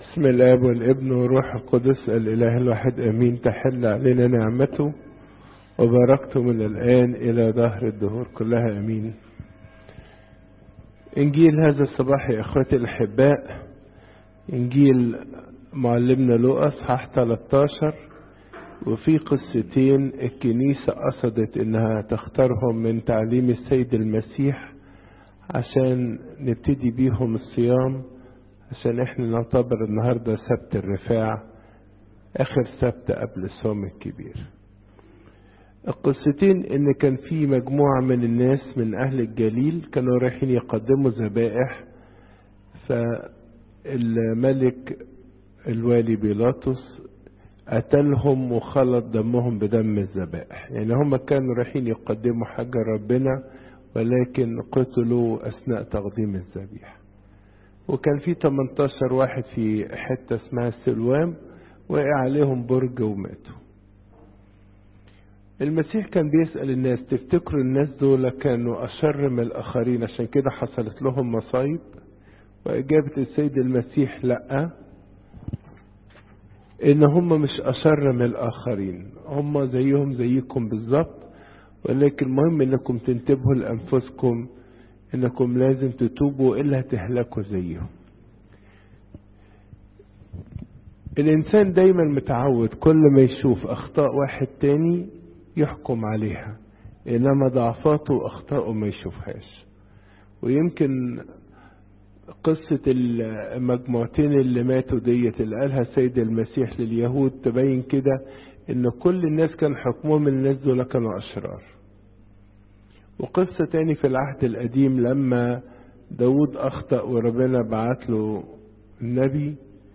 بسم الاب والابن والروح القدس الاله الواحد امين تحل علينا نعمته وباركته من الان الى دهر الدهور كلها امين انجيل هذا الصباح يا اخواتي الاحباء انجيل معلمنا لوقا اصحاح 13 وفي قصتين الكنيسة قصدت انها تختارهم من تعليم السيد المسيح عشان نبتدي بيهم الصيام عشان احنا نعتبر النهاردة سبت الرفاع اخر سبت قبل الصوم الكبير القصتين ان كان في مجموعة من الناس من اهل الجليل كانوا رايحين يقدموا ذبائح فالملك الوالي بيلاطس قتلهم وخلط دمهم بدم الذبائح يعني هم كانوا رايحين يقدموا حاجة ربنا ولكن قتلوا أثناء تقديم الذبيحة وكان في 18 واحد في حتة اسمها السلوام وقع عليهم برج وماتوا المسيح كان بيسأل الناس تفتكروا الناس دول كانوا أشر من الآخرين عشان كده حصلت لهم مصايب وإجابة السيد المسيح لأ ان هم مش اشر من الاخرين هم زيهم زيكم بالظبط ولكن المهم انكم تنتبهوا لانفسكم انكم لازم تتوبوا الا هتهلكوا زيهم الانسان دايما متعود كل ما يشوف اخطاء واحد تاني يحكم عليها انما ضعفاته واخطاءه ما يشوفهاش ويمكن قصة المجموعتين اللي ماتوا ديت اللي قالها السيد المسيح لليهود تبين كده ان كل الناس كان حكمهم الناس دول كانوا اشرار وقصة تاني في العهد القديم لما داود اخطأ وربنا بعت له النبي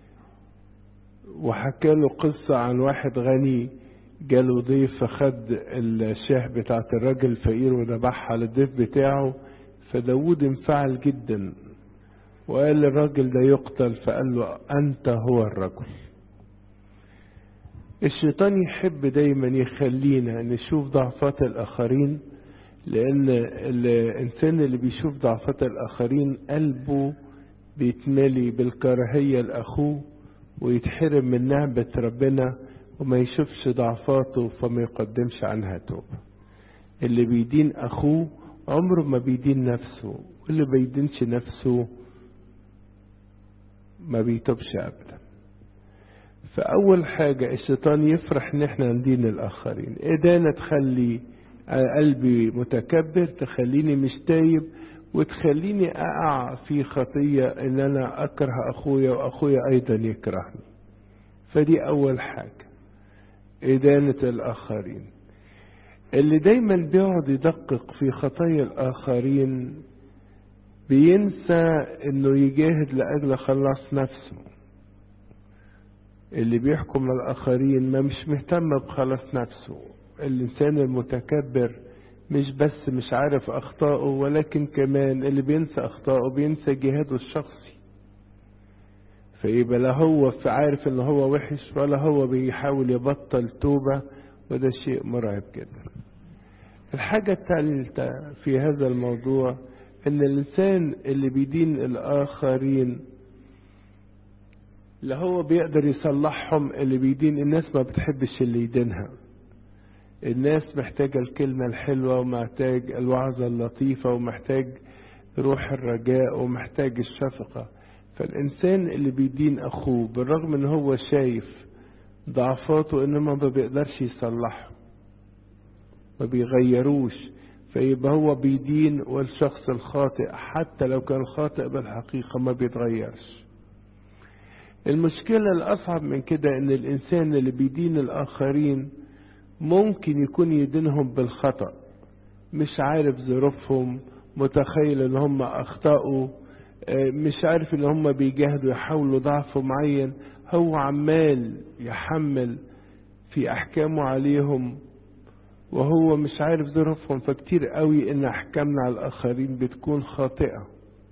وحكى له قصة عن واحد غني جاله ضيف فخد الشاه بتاعت الراجل الفقير وذبحها للضيف بتاعه فداود انفعل جدا وقال للراجل ده يقتل فقال له أنت هو الرجل الشيطان يحب دايما يخلينا نشوف ضعفات الآخرين لأن الإنسان اللي بيشوف ضعفات الآخرين قلبه بيتملي بالكراهية لأخوه ويتحرم من نعمة ربنا وما يشوفش ضعفاته فما يقدمش عنها توبة اللي بيدين أخوه عمره ما بيدين نفسه واللي بيدينش نفسه ما بيتوبش ابدا فاول حاجة الشيطان يفرح ان احنا ندين الاخرين ادانة تخلي قلبي متكبر تخليني مش تايب وتخليني اقع في خطية ان انا اكره اخويا واخويا ايضا يكرهني فدي اول حاجة ادانة الاخرين اللي دايما بيقعد يدقق في خطايا الاخرين بينسى انه يجاهد لاجل خلاص نفسه اللي بيحكم الاخرين ما مش مهتم بخلاص نفسه الانسان المتكبر مش بس مش عارف اخطائه ولكن كمان اللي بينسى اخطائه بينسى جهاده الشخصي فيبقى لا هو عارف ان هو وحش ولا هو بيحاول يبطل توبة وده شيء مرعب جدا الحاجة الثالثة في هذا الموضوع ان الانسان اللي بيدين الاخرين لا هو بيقدر يصلحهم اللي بيدين الناس ما بتحبش اللي يدينها الناس محتاجة الكلمة الحلوة ومحتاج الوعظة اللطيفة ومحتاج روح الرجاء ومحتاج الشفقة فالإنسان اللي بيدين أخوه بالرغم إن هو شايف ضعفاته إنما ما بيقدرش يصلحه ما بيغيروش فيبقى هو بيدين والشخص الخاطئ حتى لو كان خاطئ بالحقيقة ما بيتغيرش المشكلة الأصعب من كده إن الإنسان اللي بيدين الآخرين ممكن يكون يدينهم بالخطأ مش عارف ظروفهم متخيل إن هم أخطأوا مش عارف إن هم بيجاهدوا يحاولوا ضعف معين هو عمال يحمل في أحكامه عليهم وهو مش عارف ظروفهم فكتير قوي ان احكامنا على الاخرين بتكون خاطئة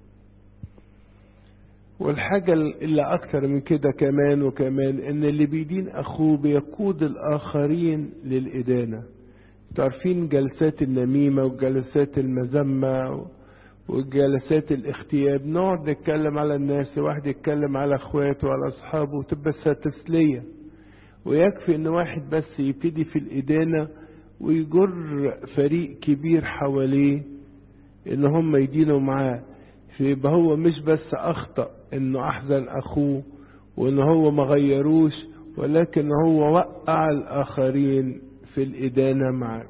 والحاجة اللي اكتر من كده كمان وكمان ان اللي بيدين اخوه بيقود الاخرين للادانة تعرفين جلسات النميمة وجلسات المذمة وجلسات الاختياب نقعد نتكلم على الناس واحد يتكلم على اخواته وعلى اصحابه وتبقى تسلية ويكفي ان واحد بس يبتدي في الادانة ويجر فريق كبير حواليه ان هم يدينوا معاه فيبقى هو مش بس اخطأ انه احزن اخوه وان هو ما غيروش ولكن هو وقع الاخرين في الادانة معاه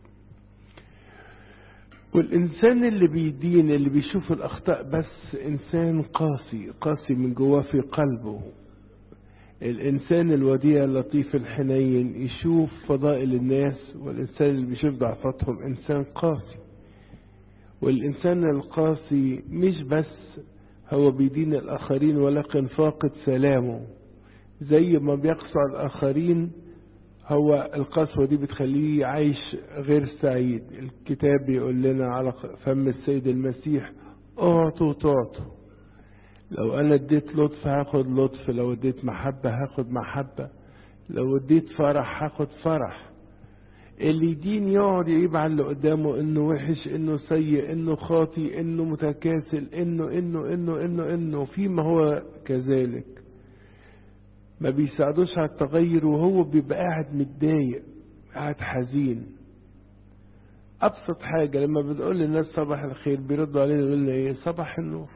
والإنسان اللي بيدين اللي بيشوف الأخطاء بس إنسان قاسي قاسي من جواه في قلبه الإنسان الوديع اللطيف الحنين يشوف فضائل الناس والإنسان اللي بيشوف ضعفاتهم إنسان قاسي والإنسان القاسي مش بس هو بيدين الآخرين ولكن فاقد سلامه زي ما بيقسى الآخرين هو القسوة دي بتخليه عايش غير سعيد الكتاب بيقول لنا على فم السيد المسيح اعطوا تعطوا لو انا اديت لطف هاخد لطف لو اديت محبة هاخد محبة لو اديت فرح هاخد فرح اللي يدين يقعد يعيب على اللي قدامه انه وحش انه سيء انه خاطي انه متكاسل انه انه انه انه انه فيما هو كذلك ما بيساعدوش على التغير وهو بيبقى قاعد متضايق قاعد حزين ابسط حاجة لما بتقول للناس صباح الخير بيردوا علينا يقول لنا ايه صباح النور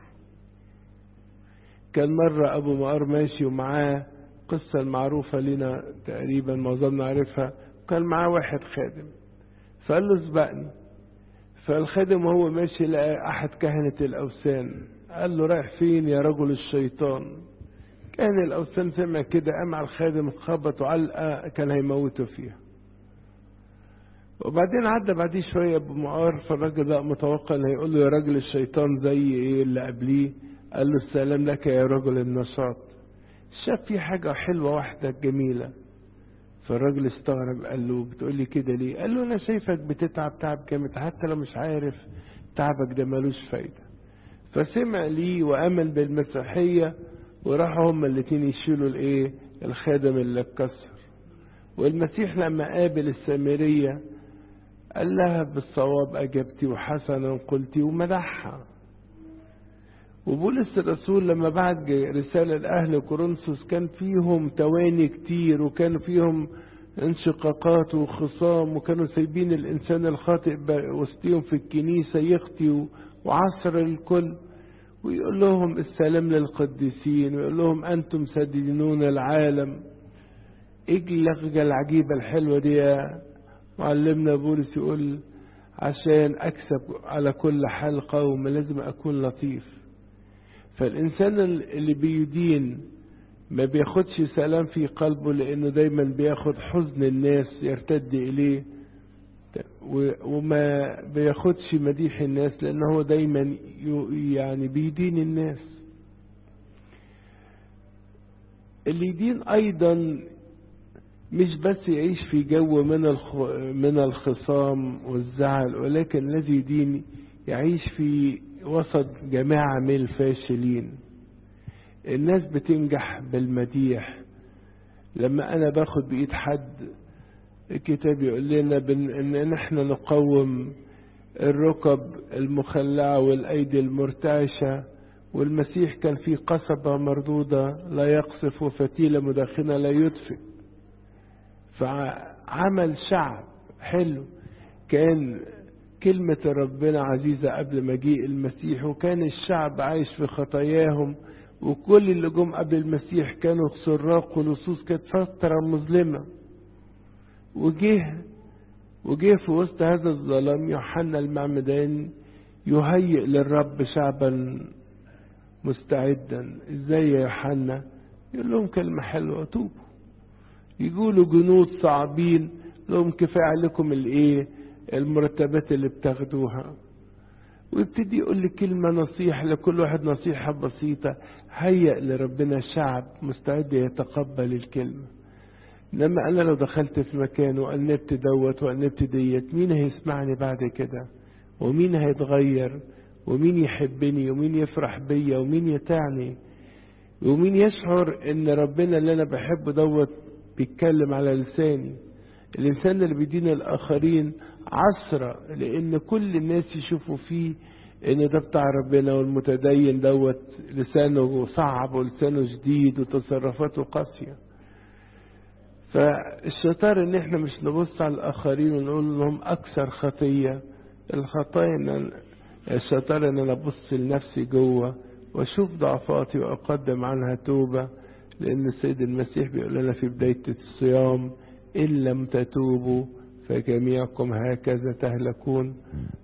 كان مرة ابو مقار ماشي ومعاه قصة المعروفة لنا تقريبا معظمنا عارفها كان معاه واحد خادم فقال له اسبقني فالخادم وهو ماشي لقى احد كهنة الاوثان قال له رايح فين يا رجل الشيطان كان الأوثان سمع كده قام على الخادم خبط وعلقة كان هيموته فيها وبعدين عدى بعديه شوية بمعار فالراجل ده متوقع ان هيقول له يا راجل الشيطان زي ايه اللي قبليه قال له السلام لك يا رجل النشاط شاف في حاجة حلوة واحدة جميلة فالراجل استغرب قال له بتقول لي كده ليه قال له انا شايفك بتتعب تعب جامد حتى لو مش عارف تعبك ده ملوش فايدة فسمع ليه وامن بالمسيحية وراحوا هما الاتنين يشيلوا الايه الخادم اللي اتكسر والمسيح لما قابل السامرية قال لها بالصواب اجبتي وحسنا قلتي ومدحها وبولس الرسول لما بعت رسالة لأهل كورنثوس كان فيهم تواني كتير وكان فيهم انشقاقات وخصام وكانوا سايبين الإنسان الخاطئ وسطيهم في الكنيسة يخطي وعصر الكل ويقول لهم السلام للقديسين ويقول لهم أنتم سدينون العالم ايه اللغة العجيبة الحلوة دي يا معلمنا بولس يقول عشان أكسب على كل حال قوم لازم أكون لطيف فالإنسان اللي بيدين ما بياخدش سلام في قلبه لأنه دايما بياخد حزن الناس يرتد إليه وما بياخدش مديح الناس لأنه هو دايما يعني بيدين الناس اللي يدين أيضا مش بس يعيش في جو من من الخصام والزعل ولكن الذي يدين يعيش في وسط جماعة من الفاشلين الناس بتنجح بالمديح لما أنا باخد بإيد حد الكتاب يقول لنا ان نحن نقوم الركب المخلعة والايدي المرتعشة والمسيح كان في قصبة مردودة لا يقصف وفتيلة مدخنة لا يدفئ فعمل شعب حلو كان كلمة ربنا عزيزة قبل مجيء المسيح وكان الشعب عايش في خطاياهم وكل اللي جم قبل المسيح كانوا سراق ولصوص كانت فترة مظلمة وجه وجه في وسط هذا الظلام يوحنا المعمدان يهيئ للرب شعبا مستعدا ازاي يا يوحنا يقول لهم كلمة حلوة توبوا يقولوا جنود صعبين لهم كفاية عليكم الايه المرتبات اللي بتاخدوها ويبتدي يقول لي كلمة نصيحة لكل واحد نصيحة بسيطة هيئ لربنا شعب مستعد يتقبل الكلمة انما انا لو دخلت في مكان وقلبت دوت وقلبت ديت مين هيسمعني بعد كده ومين هيتغير ومين يحبني ومين يفرح بيا ومين يتعني ومين يشعر ان ربنا اللي انا بحبه دوت بيتكلم على لساني الانسان اللي بيدين الاخرين عصرة لان كل الناس يشوفوا فيه ان ده بتاع ربنا والمتدين دوت لسانه صعب ولسانه شديد وتصرفاته قاسية فالشطار ان احنا مش نبص على الاخرين ونقول لهم اكثر خطية الخطايا ان الشطار ان انا ابص لنفسي جوه واشوف ضعفاتي واقدم عنها توبة لان السيد المسيح بيقول لنا في بداية الصيام ان لم تتوبوا فجميعكم هكذا تهلكون